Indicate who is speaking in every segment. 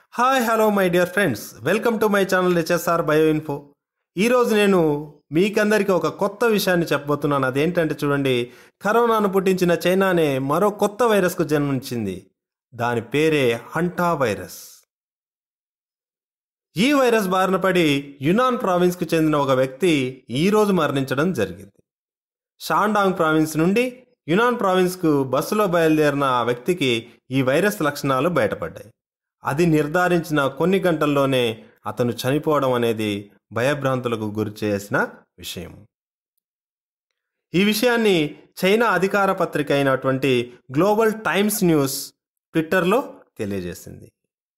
Speaker 1: hi hello my dear friends welcome to my channel HSR bio info ఈరోజు నేను మీకందరికీ ఒక కొత్త విషయాన్ని చెప్పబోతున్నాను అదేంటంటే చూడండి కరోనాను పుట్టించిన చైనానే మరో కొత్త వైరస్కు జన్మించింది దాని పేరే హంటా వైరస్ ఈ వైరస్ బారిన పడి యునాన్ ప్రావిన్స్కు చెందిన ఒక వ్యక్తి ఈరోజు మరణించడం జరిగింది షాండాంగ్ ప్రావిన్స్ నుండి యునాన్ ప్రావిన్స్కు బస్సులో బయలుదేరిన ఆ వ్యక్తికి ఈ వైరస్ లక్షణాలు బయటపడ్డాయి అది నిర్ధారించిన కొన్ని గంటల్లోనే అతను చనిపోవడం అనేది భయభ్రాంతులకు గురి చేసిన విషయం ఈ విషయాన్ని చైనా అధికార పత్రిక అయినటువంటి గ్లోబల్ టైమ్స్ న్యూస్ ట్విట్టర్లో తెలియజేసింది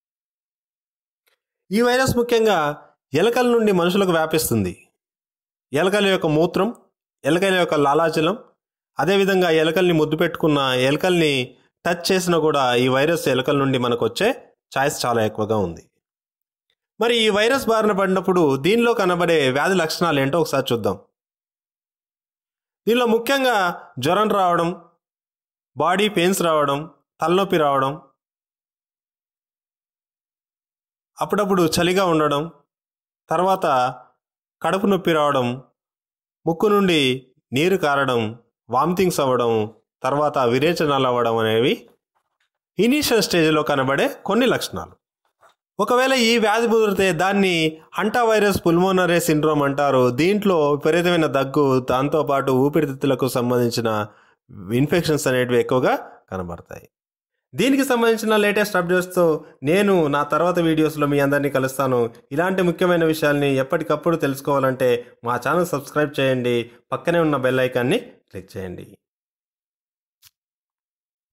Speaker 1: ఈ వైరస్ ముఖ్యంగా ఎలకల నుండి మనుషులకు వ్యాపిస్తుంది ఎలకల యొక్క మూత్రం ఎలకల యొక్క లాలాజలం అదేవిధంగా ఎలకల్ని ముద్దు పెట్టుకున్న ఎలకల్ని టచ్ చేసినా కూడా ఈ వైరస్ ఎలకల నుండి మనకు వచ్చే ఛాయిస్ చాలా ఎక్కువగా ఉంది మరి ఈ వైరస్ బారిన పడినప్పుడు దీనిలో కనబడే వ్యాధి లక్షణాలు ఏంటో ఒకసారి చూద్దాం దీనిలో ముఖ్యంగా జ్వరం రావడం బాడీ పెయిన్స్ రావడం తలనొప్పి రావడం అప్పుడప్పుడు చలిగా ఉండడం తర్వాత కడుపు నొప్పి రావడం ముక్కు నుండి నీరు కారడం వామిటింగ్స్ అవ్వడం తర్వాత విరేచనాలు అవ్వడం అనేవి ఇనీషియల్ స్టేజ్లో కనబడే కొన్ని లక్షణాలు ఒకవేళ ఈ వ్యాధి ముదిరితే దాన్ని హంటా వైరస్ పుల్మోనరే సిండ్రోమ్ అంటారు దీంట్లో విపరీతమైన దగ్గు దాంతోపాటు ఊపిరితిత్తులకు సంబంధించిన ఇన్ఫెక్షన్స్ అనేటివి ఎక్కువగా కనబడతాయి దీనికి సంబంధించిన లేటెస్ట్ అప్డేట్స్తో నేను నా తర్వాత వీడియోస్లో మీ అందరినీ కలుస్తాను ఇలాంటి ముఖ్యమైన విషయాల్ని ఎప్పటికప్పుడు తెలుసుకోవాలంటే మా ఛానల్ సబ్స్క్రైబ్ చేయండి పక్కనే ఉన్న బెల్ ఐకాన్ని క్లిక్ చేయండి